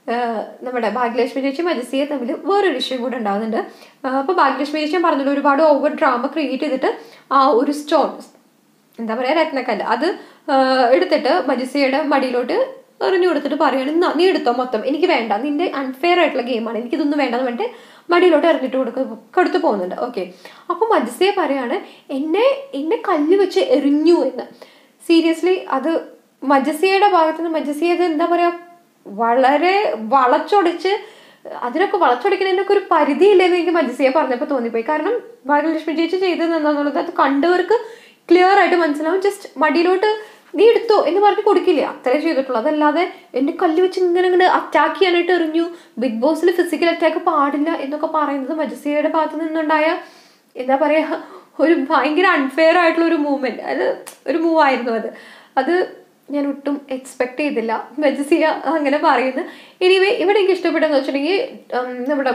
നമ്മുടെ ഭാഗ്യലക്ഷ്മി ചേച്ചി മജസിയെ തമ്മിൽ വേറൊരു ഇഷ്യൂ കൂടെ ഉണ്ടാകുന്നുണ്ട് അപ്പോൾ ഭാഗ്യലക്ഷ്മി ചേച്ചി പറഞ്ഞല്ലോ ഒരുപാട് ഓവർ ഡ്രാമ ക്രിയേറ്റ് ചെയ്തിട്ട് ആ ഒരു സ്റ്റോൺ എന്താ പറയുക രത്നക്കല്ല് അത് എടുത്തിട്ട് മജിസയുടെ മടിയിലോട്ട് എറിഞ്ഞു കൊടുത്തിട്ട് പറയാണ് നീ എടുത്തോ മൊത്തം എനിക്ക് വേണ്ട നിന്റെ അൺഫെയർ ആയിട്ടുള്ള ഗെയിമാണ് എനിക്കിതൊന്നും വേണ്ടെന്ന് പറഞ്ഞിട്ട് മടിയിലോട്ട് എറിഞ്ഞിട്ട് കൊടുക്ക കൊടുത്തു പോകുന്നുണ്ട് ഓക്കെ അപ്പൊ മജിസയെ പറയാണ് എന്നെ എന്നെ കല്ല് വെച്ച് എറിഞ്ഞു എന്ന് സീരിയസ്ലി അത് മജസിയയുടെ ഭാഗത്ത് നിന്ന് മജസിയ ഇത് എന്താ പറയാ വളരെ വളച്ചൊടിച്ച് അതിനൊക്കെ വളച്ചൊടിക്കുന്നതിനൊക്കെ ഒരു പരിധിയില്ലെന്ന് എനിക്ക് മജസിയെ പറഞ്ഞപ്പോൾ തോന്നിപ്പോയി കാരണം ഭാഗ്യലക്ഷ്മി ചേച്ചി ചെയ്തത് എന്താണെന്നുള്ളത് അത് കണ്ടവർക്ക് ക്ലിയർ ആയിട്ട് മനസ്സിലാവും ജസ്റ്റ് മടിയിലോട്ട് നീ എടുത്തോ എന്ന് പറഞ്ഞ് കൊടുക്കില്ല അത്രേ ചെയ്തിട്ടുള്ളൂ അതല്ലാതെ എന്നെ കല്ല് വെച്ച് ഇങ്ങനെ ഇങ്ങനെ അറ്റാക്ക് ചെയ്യാനായിട്ട് എറിഞ്ഞു ബിഗ് ബോസിൽ ഫിസിക്കൽ അറ്റാക്ക് പാടില്ല എന്നൊക്കെ പറയുന്നത് മജസിയയുടെ ഭാഗത്ത് നിന്നുണ്ടായ എന്താ പറയാ ഒരു ഭയങ്കര അൺഫെയർ ആയിട്ടുള്ള ഒരു മൂവ്മെന്റ് അത് ഒരു മൂവ് ആയിരുന്നു അത് അത് ഞാൻ ഒട്ടും എക്സ്പെക്ട് ചെയ്തില്ല മെജസിയ അങ്ങനെ പറയുന്നു എനിവേ ഇവിടെ എനിക്ക് ഇഷ്ടപ്പെട്ടെന്ന് വെച്ചിട്ടുണ്ടെങ്കിൽ ഉം, നമ്മുടെ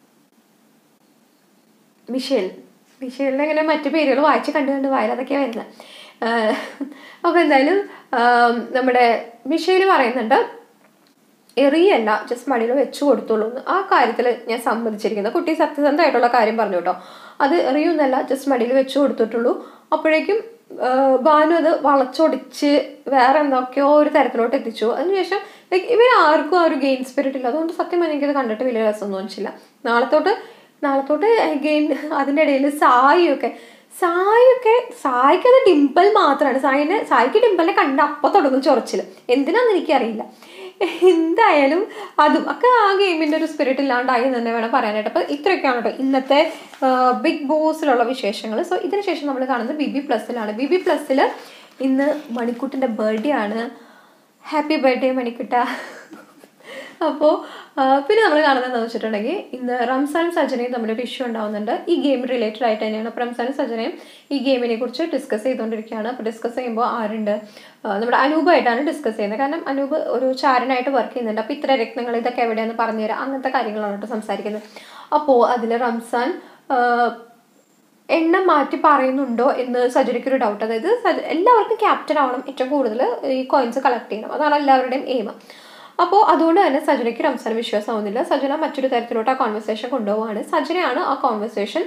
മിഷേൽ മിഷേലിനെ ഇങ്ങനെ മറ്റു പേരുകൾ വായിച്ച് കണ്ടു കണ്ട് വായിൽ അതൊക്കെയാണ് വരുന്നത് അപ്പോൾ എന്തായാലും ആം, നമ്മുടെ മിഷേൽ പറയുന്നുണ്ട് എറിയല്ല ജസ്റ്റ് മടിയിൽ വെച്ചു കൊടുത്തോളൂ എന്ന് ആ കാര്യത്തിൽ ഞാൻ സമ്മതിച്ചിരിക്കുന്നു കുട്ടി സത്യസന്ധമായിട്ടുള്ള കാര്യം പറഞ്ഞു കേട്ടോ അത് എറിയൊന്നല്ല ജസ്റ്റ് മടിയിൽ വെച്ചു കൊടുത്തിട്ടുള്ളൂ അപ്പോഴേക്കും ആ, ഭാനു അത് വളച്ചൊടിച്ച് വേറെ എന്തൊക്കെയോ ഒരു തരത്തിലോട്ട് എത്തിച്ചു അതിനുശേഷം ലൈക്ക് ഇവർ ആർക്കും ആ ഒരു ഗെയിം സ്പിരിറ്റ് ഇല്ല അതുകൊണ്ട് സത്യം പറഞ്ഞാൽ എനിക്കത് കണ്ടിട്ട് വലിയ രസം തോന്നിച്ചില്ല നാളത്തോട്ട് നാളത്തോട്ട് ഗെയിം അതിൻ്റെ ഇടയിൽ സായിയൊക്കെ സായൊക്കെ സായിക്ക് അത് ഡിംപിൾ മാത്രമാണ് സായിനെ സായിക്ക് ഡിംപിളിനെ കണ്ട അപ്പം തുടങ്ങും ചൊറച്ചിൽ എന്തിനാന്ന് എനിക്കറിയില്ല എന്തായാലും അതും ഒക്കെ ആ ഗെയിമിന്റെ ഒരു സ്പിരിറ്റ് ഇല്ലാണ്ടായി എന്ന് തന്നെ വേണം പറയാനായിട്ട് അപ്പൊ ഇത്രയൊക്കെയാണ് കേട്ടോ ഇന്നത്തെ ബിഗ് ബോസിലുള്ള വിശേഷങ്ങൾ സോ ഇതിനുശേഷം നമ്മൾ കാണുന്നത് ബി ബി പ്ലസ്സിലാണ് ബി ബി പ്ലസ്സിൽ ഇന്ന് മണിക്കൂട്ടിന്റെ ബർത്ത്ഡേ ആണ് ഹാപ്പി ബർത്ത്ഡേ മണിക്കുട്ട അപ്പോൾ പിന്നെ നമ്മൾ കാണുന്നത് എന്താണെന്ന് വെച്ചിട്ടുണ്ടെങ്കിൽ ഇന്ന് റംസാനും സജനയും തമ്മിലൊരു ഇഷ്യൂ ഉണ്ടാവുന്നുണ്ട് ഈ ഗെയിം റിലേറ്റഡ് ആയിട്ട് തന്നെയാണ് അപ്പോൾ റംസാനും സജനയും ഈ ഗെയിമിനെ കുറിച്ച് ഡിസ്കസ് ചെയ്തുകൊണ്ടിരിക്കുകയാണ് അപ്പോൾ ഡിസ്കസ് ചെയ്യുമ്പോൾ ആരുണ്ട് ആ, നമ്മുടെ അനൂപായിട്ടാണ് ഡിസ്കസ് ചെയ്യുന്നത് കാരണം അനൂപ് ഒരു ചാരനായിട്ട് വർക്ക് ചെയ്യുന്നുണ്ട് അപ്പോൾ ഇത്ര രത്നങ്ങൾ ഇതൊക്കെ എവിടെയാണെന്ന് പറഞ്ഞുതരാം അങ്ങനത്തെ കാര്യങ്ങളാണ് കേട്ടോ സംസാരിക്കുന്നത് അപ്പോൾ അതിൽ റംസാൻ ആ, എണ്ണം മാറ്റി പറയുന്നുണ്ടോ എന്ന് സജനയ്ക്കൊരു ഡൗട്ട് അതായത് സജ- എല്ലാവർക്കും ക്യാപ്റ്റൻ ആവണം ഏറ്റവും കൂടുതൽ ഈ കോയിൻസ് കളക്ട് ചെയ്യണം അതാണ് എല്ലാവരുടെയും എയിം അപ്പോൾ അതുകൊണ്ട് തന്നെ സജനയ്ക്ക് റംസാൻ വിശ്വാസമാവുന്നില്ല സജന മറ്റൊരു തരത്തിലോട്ട് ആ കോൺവെർസേഷൻ കൊണ്ടുപോവാണ് സജനയാണ് ആ കോൺവെർസേഷൻ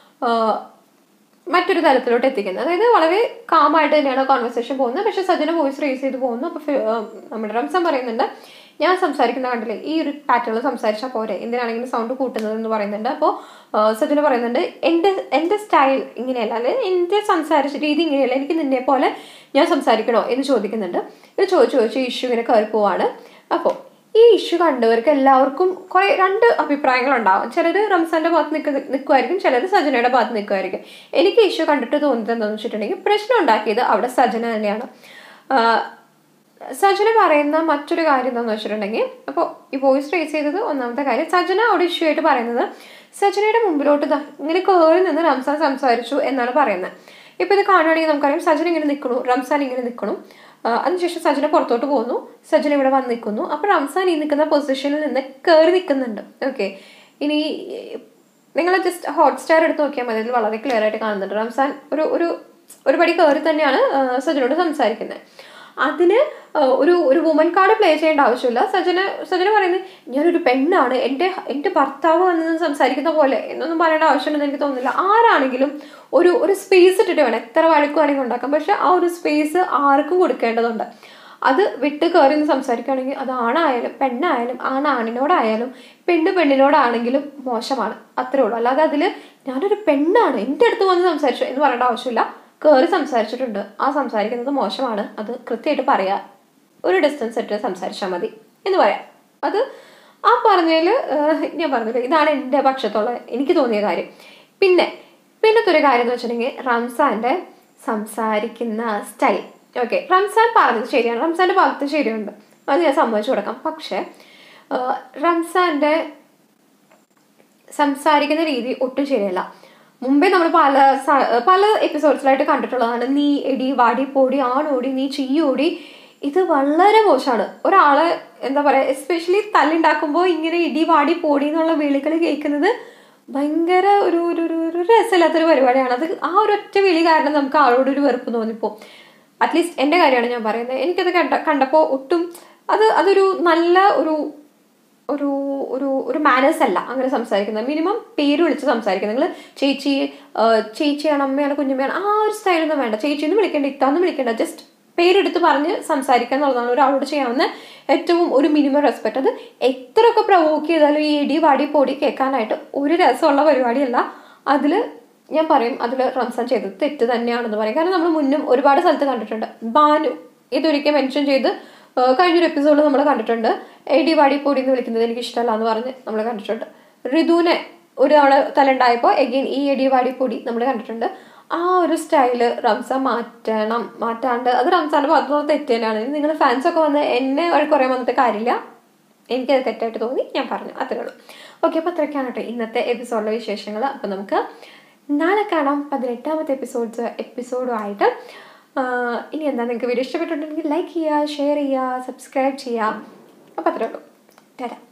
മറ്റൊരു തലത്തിലോട്ട് എത്തിക്കുന്നത് അതായത് വളരെ കാമായിട്ട് തന്നെയാണ് കോൺവെർസേഷൻ പോകുന്നത് പക്ഷെ സജന വോയിസ് റേസ് ചെയ്ത് പോകുന്നു അപ്പോൾ നമ്മുടെ റംസാൻ പറയുന്നുണ്ട് ഞാൻ സംസാരിക്കുന്ന കണ്ടില്ലേ ഈ ഒരു പാറ്റേണിൽ സംസാരിച്ചാൽ പോരെ എന്തിനാണെങ്കിലും സൗണ്ട് കൂട്ടുന്നത് എന്ന് പറയുന്നുണ്ട് അപ്പോൾ സജന പറയുന്നുണ്ട് എൻ്റെ എൻ്റെ സ്റ്റൈൽ ഇങ്ങനെയല്ല അല്ലെങ്കിൽ എൻ്റെ സംസാരിച്ച രീതി ഇങ്ങനെയല്ല എനിക്ക് നിന്നെ പോലെ ഞാൻ സംസാരിക്കണോ എന്ന് ചോദിക്കുന്നുണ്ട് ഇത് ചോദിച്ചു ചോദിച്ച് ഇഷ്യൂ ഇങ്ങനെ കയറി പോവാണ് അപ്പോൾ ഈ ഇഷ്യൂ കണ്ടവർക്ക് എല്ലാവർക്കും കുറെ രണ്ട് അഭിപ്രായങ്ങളുണ്ടാവും ചിലർ റംസാന്റെ ഭാഗത്ത് നിൽക്കുന്ന നിൽക്കുമായിരിക്കും ചിലർ സജനയുടെ ഭാഗത്ത് നിൽക്കുമായിരിക്കും എനിക്ക് ഇഷ്യൂ കണ്ടിട്ട് തോന്നുന്നത് എന്താണെന്ന് വെച്ചിട്ടുണ്ടെങ്കിൽ പ്രശ്നം ഉണ്ടാക്കിയത് അവിടെ സജന തന്നെയാണ് ആഹ് സജന പറയുന്ന മറ്റൊരു കാര്യം എന്താണെന്ന് വെച്ചിട്ടുണ്ടെങ്കിൽ അപ്പോൾ ഈ വോയിസ് റേസ് ചെയ്തത് ഒന്നാമത്തെ കാര്യം സജന അവിടെ ഇഷ്യൂ ആയിട്ട് പറയുന്നത് സജനയുടെ മുമ്പിലോട്ട് ദാ ഇങ്ങനെ കയറി നിന്ന് റംസാൻ സംസാരിച്ചു എന്നാണ് പറയുന്നത് ഇപ്പൊ ഇത് കാണുകയാണെങ്കിൽ നമുക്കറിയാം സജന ഇങ്ങനെ നിൽക്കണു റംസാൻ ഇങ്ങനെ നിൽക്കണു ആഹ് അതിനുശേഷം സജന പുറത്തോട്ട് പോകുന്നു സജന ഇവിടെ വന്ന് നിൽക്കുന്നു അപ്പൊ റംസാൻ ഈ നിൽക്കുന്ന പൊസിഷനിൽ നിന്ന് കയറി നിൽക്കുന്നുണ്ട് ഓക്കെ ഇനി നിങ്ങൾ ജസ്റ്റ് ഹോട്ട്സ്റ്റാർ എടുത്ത് നോക്കിയാൽ മതി അതിൽ വളരെ ക്ലിയർ ആയിട്ട് കാണുന്നുണ്ട് റംസാൻ ഒരു ഒരു ഒരു പടി കയറി തന്നെയാണ് ആഹ് സജനോട് സംസാരിക്കുന്നത് അതിന് ആഹ് ഒരു ഒരു വുമൻ കാർഡ് പ്ലേ ചെയ്യേണ്ട ആവശ്യമില്ല സജന സജന പറയുന്നത് ഞാനൊരു പെണ്ണാണ് എൻ്റെ എൻ്റെ ഭർത്താവ് വന്ന് സംസാരിക്കുന്ന പോലെ എന്നൊന്നും പറയേണ്ട ആവശ്യമുണ്ടെന്ന് എനിക്ക് തോന്നുന്നില്ല ആരാണെങ്കിലും ഒരു ഒരു സ്പേസ് ഇട്ടിട്ട് വേണം എത്ര വഴക്ക് വേണമെങ്കിൽ ഉണ്ടാക്കാം പക്ഷെ ആ ഒരു സ്പേസ് ആർക്കും കൊടുക്കേണ്ടതുണ്ട് അത് വിട്ട് കയറി നിന്ന് സംസാരിക്കുകയാണെങ്കിൽ അത് ആണായാലും പെണ്ണായാലും ആണാണിനോടായാലും പെണ്ണ് പെണ്ണിനോടാണെങ്കിലും മോശമാണ് അത്രേ ഉള്ളൂ അല്ലാതെ അതിൽ ഞാനൊരു പെണ്ണാണ് എൻ്റെ അടുത്ത് വന്ന് സംസാരിച്ചു എന്ന് പറയേണ്ട ആവശ്യമില്ല കയറി സംസാരിച്ചിട്ടുണ്ട് ആ സംസാരിക്കുന്നത് മോശമാണ് അത് കൃത്യമായിട്ട് പറയാ ഒരു ഡിസ്റ്റൻസ് ഇട്ട് സംസാരിച്ചാൽ മതി എന്ന് പറയാം അത് ആ പറഞ്ഞതിൽ ഞാൻ പറഞ്ഞില്ല ഇതാണ് എൻ്റെ പക്ഷത്തുള്ള എനിക്ക് തോന്നിയ കാര്യം പിന്നെ പിന്നത്തെ ഒരു കാര്യം എന്ന് വെച്ചിട്ടുണ്ടെങ്കിൽ റംസാന്റെ സംസാരിക്കുന്ന സ്റ്റൈൽ ഓക്കെ റംസാൻ പറഞ്ഞത് ശരിയാണ് റംസാന്റെ ഭാഗത്ത് ശരിയുണ്ട് അത് ഞാൻ സമ്മതിച്ചു കൊടുക്കാം പക്ഷെ ആ, റംസാന്റെ സംസാരിക്കുന്ന രീതി ഒട്ടും ശരിയല്ല മുമ്പേ നമ്മൾ പല സ- പല എപ്പിസോഡ്സിലായിട്ട് കണ്ടിട്ടുള്ളതാണ് നീ എടി വാടി പോടി ആണോടി നീ ചീയോടി ഇത് വളരെ മോശമാണ് ഒരാളെ എന്താ പറയാ എസ്പെഷ്യലി തല്ലുണ്ടാക്കുമ്പോൾ ഇങ്ങനെ ഇടി വാടി പോടി എന്നുള്ള വിളികൾ കേൾക്കുന്നത് ഭയങ്കര ഒരു ഒരു ഒരു ഒരു രസമില്ലാത്തൊരു പരിപാടിയാണ് അത് ആ ഒരു ഒറ്റ വിളി കാരണം നമുക്ക് ആളോട് ഒരു വെറുപ്പ് തോന്നിപ്പോ അറ്റ്ലീസ്റ്റ് എൻ്റെ കാര്യമാണ് ഞാൻ പറയുന്നത് എനിക്കത് കണ്ട കണ്ടപ്പോൾ ഒട്ടും അത് അതൊരു നല്ല ഒരു ഒരു ഒരു ഒരു മാനേഴ്സ് അല്ല അങ്ങനെ സംസാരിക്കുന്നത് മിനിമം പേര് വിളിച്ച് സംസാരിക്കുന്നത് നിങ്ങൾ ചേച്ചി ആ, ചേച്ചിയാണ് അമ്മയാണ് കുഞ്ഞമ്മയാണ് ആ ഒരു സ്റ്റൈലൊന്നും വേണ്ട ചേച്ചിന്ന് വിളിക്കേണ്ട ഇത്താന്ന് വിളിക്കേണ്ട ജസ്റ്റ് പേരെടുത്ത് പറഞ്ഞ് സംസാരിക്കുക എന്നുള്ളതാണ് ഒരാളോട് ചെയ്യാവുന്ന ഏറ്റവും ഒരു മിനിമം റെസ്പെക്ട് അത് എത്രയൊക്കെ പ്രവോക്ക് ചെയ്താലും ഈ ഇടി വാടി പൊടി കേൾക്കാനായിട്ട് ഒരു രസമുള്ള പരിപാടിയല്ല അതിൽ ഞാൻ പറയും അതിൽ റംസാൻ ചെയ്തത് തെറ്റ് തന്നെയാണെന്ന് പറയും കാരണം നമ്മൾ മുന്നും ഒരുപാട് സ്ഥലത്ത് കണ്ടിട്ടുണ്ട് ബാനു ഇതൊരിക്കൽ മെൻഷൻ ചെയ്ത് ആ, കഴിഞ്ഞൊരു എപ്പിസോഡിൽ നമ്മൾ കണ്ടിട്ടുണ്ട് എടി വാടി പൊടി എന്ന് വിളിക്കുന്നത് എനിക്ക് ഇഷ്ടമല്ല എന്ന് പറഞ്ഞ് നമ്മൾ കണ്ടിട്ടുണ്ട് ഋതുവിനെ ഒരു തവണ തലുണ്ടായപ്പോൾ എഗെയിൻ ഈ എടി വാടി പൊടി നമ്മൾ കണ്ടിട്ടുണ്ട് ആ ഒരു സ്റ്റൈല് റംസാൻ മാറ്റണം മാറ്റാണ്ട് അത് റംസാന്റെ ഭാഗത്തുനിന്ന് തെറ്റ് തന്നെയാണ് നിങ്ങൾ ഫാൻസ് ഒക്കെ വന്ന് എന്നെ കുറേ വന്നിട്ട് കാര്യമില്ല എനിക്കത് തെറ്റായിട്ട് തോന്നി ഞാൻ പറഞ്ഞു അത്രേ ഉള്ളൂ ഓക്കെ അപ്പോൾ അത്രയ്ക്കാണ് കേട്ടോ ഇന്നത്തെ എപ്പിസോഡിലെ വിശേഷങ്ങൾ അപ്പോൾ നമുക്ക് നാളെ കാണാം പതിനെട്ടാമത്തെ എപ്പിസോഡ്സ് എപ്പിസോഡുമായിട്ട് ഇനി എന്താ നിങ്ങൾക്ക് വീഡിയോ ഇഷ്ടപ്പെട്ടിട്ടുണ്ടെങ്കിൽ ലൈക്ക് ചെയ്യുക ഷെയർ ചെയ്യുക സബ്സ്ക്രൈബ് ചെയ്യുക അപ്പോൾ അത്രേ ഉള്ളൂ തരാം